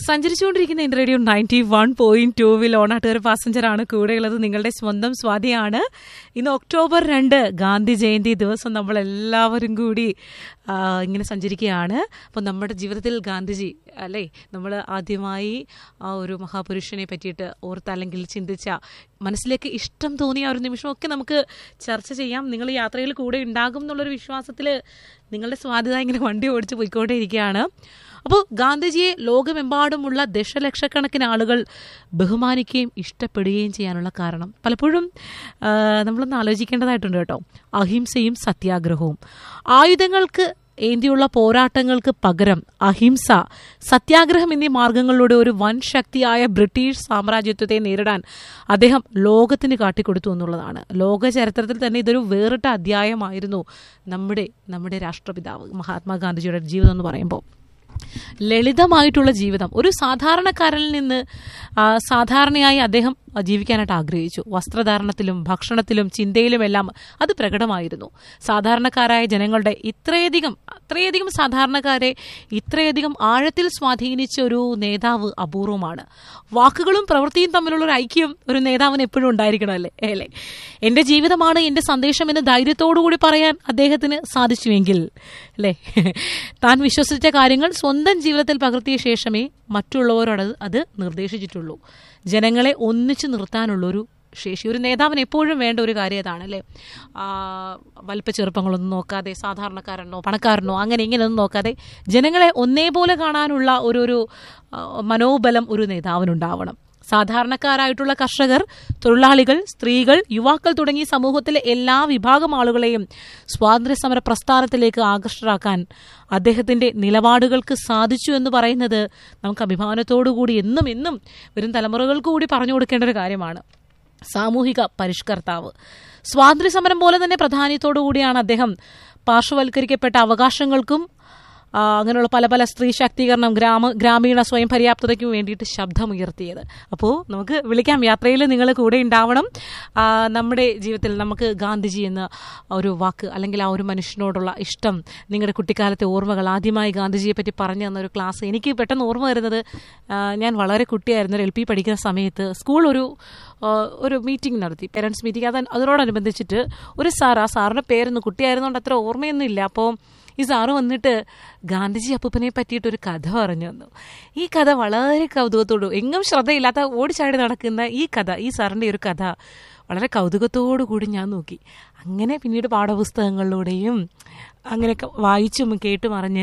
സഞ്ചരിച്ചുകൊണ്ടിരിക്കുന്ന എൻ്റെ radio ninety one point ടൂവിൽ ഓണാട്ടുകാർ പാസഞ്ചറാണ് കൂടെയുള്ളത് നിങ്ങളുടെ സ്വന്തം സ്വാതിയാണ് ഇന്ന് ഒക്ടോബർ രണ്ട് ഗാന്ധി ജയന്തി ദിവസം നമ്മൾ എല്ലാവരും കൂടി ആ, ഇങ്ങനെ സഞ്ചരിക്കുകയാണ് അപ്പോൾ നമ്മുടെ ജീവിതത്തിൽ ഗാന്ധിജി അല്ലേ നമ്മൾ ആദ്യമായി ആ ഒരു മഹാപുരുഷനെ പറ്റിയിട്ട് ഓർത്ത് അല്ലെങ്കിൽ ചിന്തിച്ച മനസ്സിലേക്ക് ഇഷ്ടം തോന്നിയ ആ ഒരു നിമിഷമൊക്കെ നമുക്ക് ചർച്ച ചെയ്യാം നിങ്ങൾ യാത്രയിൽ കൂടെ ഉണ്ടാകും എന്നുള്ളൊരു വിശ്വാസത്തിൽ നിങ്ങളുടെ സ്വാധീനത ഇങ്ങനെ വണ്ടി ഓടിച്ച് പോയിക്കൊണ്ടേയിരിക്കുകയാണ് അപ്പോൾ ഗാന്ധിജിയെ ലോകമെമ്പാടുമുള്ള ദശലക്ഷക്കണക്കിന് ആളുകൾ ബഹുമാനിക്കുകയും ഇഷ്ടപ്പെടുകയും ചെയ്യാനുള്ള കാരണം പലപ്പോഴും ആ, നമ്മളൊന്ന് ആലോചിക്കേണ്ടതായിട്ടുണ്ട് കേട്ടോ അഹിംസയും സത്യാഗ്രഹവും ആയുധങ്ങൾക്ക് ഏന്തിയുള്ള പോരാട്ടങ്ങൾക്ക് പകരം അഹിംസ സത്യാഗ്രഹം എന്നീ മാർഗങ്ങളിലൂടെ ഒരു വൻ ശക്തിയായ ബ്രിട്ടീഷ് സാമ്രാജ്യത്വത്തെ നേരിടാൻ അദ്ദേഹം ലോകത്തിന് കാട്ടിക്കൊടുത്തു എന്നുള്ളതാണ് ലോക ചരിത്രത്തിൽ തന്നെ ഇതൊരു വേറിട്ട അധ്യായമായിരുന്നു നമ്മുടെ നമ്മുടെ രാഷ്ട്രപിതാവ് മഹാത്മാഗാന്ധിജിയുടെ ജീവിതം എന്ന് പറയുമ്പോൾ ലളിതമായിട്ടുള്ള ജീവിതം ഒരു സാധാരണക്കാരനിൽ നിന്ന് ആ, സാധാരണയായി അദ്ദേഹം ജീവിക്കാനായിട്ട് ആഗ്രഹിച്ചു വസ്ത്രധാരണത്തിലും ഭക്ഷണത്തിലും ചിന്തയിലുമെല്ലാം അത് പ്രകടമായിരുന്നു സാധാരണക്കാരായ ജനങ്ങളുടെ ഇത്രയധികം അത്രയധികം സാധാരണക്കാരെ ഇത്രയധികം ആഴത്തിൽ സ്വാധീനിച്ച ഒരു നേതാവ് അപൂർവമാണ് വാക്കുകളും പ്രവൃത്തിയും തമ്മിലുള്ള ഒരു ഐക്യം ഒരു നേതാവിന് എപ്പോഴും ഉണ്ടായിരിക്കണം അല്ലേ അല്ലേ എൻ്റെ ജീവിതമാണ് എൻ്റെ സന്ദേശം എന്ന് ധൈര്യത്തോടു കൂടി പറയാൻ അദ്ദേഹത്തിന് സാധിച്ചുവെങ്കിൽ അല്ലേ താൻ വിശ്വസിച്ച കാര്യങ്ങൾ സ്വന്തം ജീവിതത്തിൽ പകർത്തിയ ശേഷമേ മറ്റുള്ളവരോട് അത് അത് നിർദ്ദേശിച്ചിട്ടുള്ളൂ ജനങ്ങളെ ഒന്നിച്ചു നിർത്താനുള്ളൊരു ശേഷി ഒരു നേതാവിന് എപ്പോഴും വേണ്ട ഒരു കാര്യം അതാണ് അല്ലേ ആ, വലിപ്പ ചെറുപ്പങ്ങളൊന്നും നോക്കാതെ സാധാരണക്കാരനോ പണക്കാരനോ അങ്ങനെ ഇങ്ങനെയൊന്നും നോക്കാതെ ജനങ്ങളെ ഒന്നേപോലെ കാണാനുള്ള ഒരു ഒരു ആ, മനോബലം ഒരു നേതാവിനുണ്ടാവണം സാധാരണക്കാരായിട്ടുള്ള കർഷകർ തൊഴിലാളികൾ സ്ത്രീകൾ യുവാക്കൾ തുടങ്ങി സമൂഹത്തിലെ എല്ലാ വിഭാഗം ആളുകളെയും സ്വാതന്ത്ര്യ സമര പ്രസ്ഥാനത്തിലേക്ക് ആകർഷരാക്കാൻ അദ്ദേഹത്തിന്റെ നിലപാടുകൾക്ക് സാധിച്ചു എന്ന് പറയുന്നത് നമുക്ക് അഭിമാനത്തോടു കൂടി എന്നും എന്നും വരും തലമുറകൾക്ക് കൂടി പറഞ്ഞു കൊടുക്കേണ്ട ഒരു കാര്യമാണ് സാമൂഹിക പരിഷ്കർത്താവ് സ്വാതന്ത്ര്യ സമരം പോലെ തന്നെ പ്രാധാന്യത്തോടു കൂടിയാണ് അദ്ദേഹം പാർശ്വവൽക്കരിക്കപ്പെട്ട അവകാശങ്ങൾക്കും ആ, അങ്ങനെയുള്ള പല പല സ്ത്രീ ശാക്തീകരണം ഗ്രാമ ഗ്രാമീണ സ്വയം പര്യാപ്തതയ്ക്കും വേണ്ടിയിട്ട് ശബ്ദമുയർത്തിയത് അപ്പോൾ നമുക്ക് വിളിക്കാം യാത്രയിൽ നിങ്ങൾ കൂടെ ഉണ്ടാവണം ആ, നമ്മുടെ ജീവിതത്തിൽ നമുക്ക് ഗാന്ധിജി എന്ന ഒരു വാക്ക് അല്ലെങ്കിൽ ആ ഒരു മനുഷ്യനോടുള്ള ഇഷ്ടം നിങ്ങളുടെ കുട്ടിക്കാലത്തെ ഓർമ്മകൾ ആദ്യമായി ഗാന്ധിജിയെ പറ്റി പറഞ്ഞു തന്ന ഒരു ക്ലാസ് എനിക്ക് പെട്ടെന്ന് ഓർമ്മ വരുന്നത് ആ, ഞാൻ വളരെ കുട്ടിയായിരുന്നു എൽ പി പഠിക്കുന്ന സമയത്ത് സ്കൂൾ ഒരു ആ, ഒരു മീറ്റിംഗ് നടത്തി പേരൻസ് മീറ്റിംഗ് അത് അതിനോടനുബന്ധിച്ചിട്ട് ഒരു സാർ ആ സാറിൻ്റെ പേരൊന്നും കുട്ടിയായിരുന്നുകൊണ്ട് അത്ര ഓർമ്മയൊന്നും ഇല്ല അപ്പോൾ ഈ സാറ് വന്നിട്ട് ഗാന്ധിജി അപ്പൂപ്പനെ പറ്റിയിട്ട് ഒരു കഥ പറഞ്ഞു തന്നു ഈ കഥ വളരെ കൗതുകത്തോടു എങ്ങും ശ്രദ്ധയില്ലാത്ത ഓടിച്ചാടി നടക്കുന്ന ഈ കഥ ഈ സാറിൻ്റെ ഒരു കഥ വളരെ കൗതുകത്തോടു കൂടി ഞാൻ നോക്കി അങ്ങനെ പിന്നീട് പാഠപുസ്തകങ്ങളിലൂടെയും അങ്ങനെയൊക്കെ വായിച്ചും കേട്ടും അറിഞ്ഞ്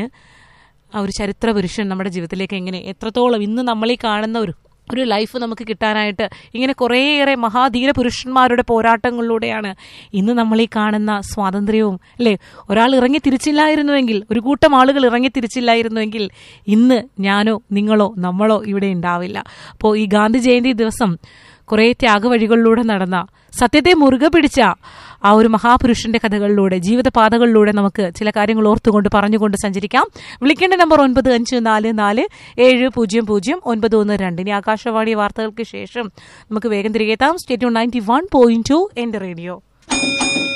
ആ ഒരു ചരിത്ര പുരുഷൻ നമ്മുടെ ജീവിതത്തിലേക്ക് എങ്ങനെ എത്രത്തോളം ഇന്ന് നമ്മൾ ഈ കാണുന്ന ഒരു ഒരു ലൈഫ് നമുക്ക് കിട്ടാനായിട്ട് ഇങ്ങനെ കുറേയേറെ മഹാധീര പുരുഷന്മാരുടെ പോരാട്ടങ്ങളിലൂടെയാണ് ഇന്ന് നമ്മൾ ഈ കാണുന്ന സ്വാതന്ത്ര്യവും അല്ലേ ഒരാൾ ഇറങ്ങി തിരിച്ചില്ലായിരുന്നുവെങ്കിൽ ഒരു കൂട്ടം ആളുകൾ ഇറങ്ങി തിരിച്ചില്ലായിരുന്നുവെങ്കിൽ ഇന്ന് ഞാനോ നിങ്ങളോ നമ്മളോ ഇവിടെ ഉണ്ടാവില്ല അപ്പോൾ ഈ ഗാന്ധി ജയന്തി ദിവസം കുറേ ത്യാഗവഴികളിലൂടെ നടന്ന സത്യത്തെ മുറുകെ പിടിച്ച ആ ഒരു മഹാപുരുഷന്റെ കഥകളിലൂടെ ജീവിതപാതകളിലൂടെ നമുക്ക് ചില കാര്യങ്ങൾ ഓർത്തുകൊണ്ട് പറഞ്ഞുകൊണ്ട് സഞ്ചരിക്കാം വിളിക്കേണ്ട നമ്പർ ഒൻപത് അഞ്ച് നാല് നാല് ഏഴ് പൂജ്യം പൂജ്യം ഒൻപത് ഒന്ന് രണ്ട് ഇനി ആകാശവാണി വാർത്തകൾക്ക് ശേഷം നമുക്ക് വേഗം തിരികെ എത്താം stay tuned ninety one point two എൻ്റെ റേഡിയോ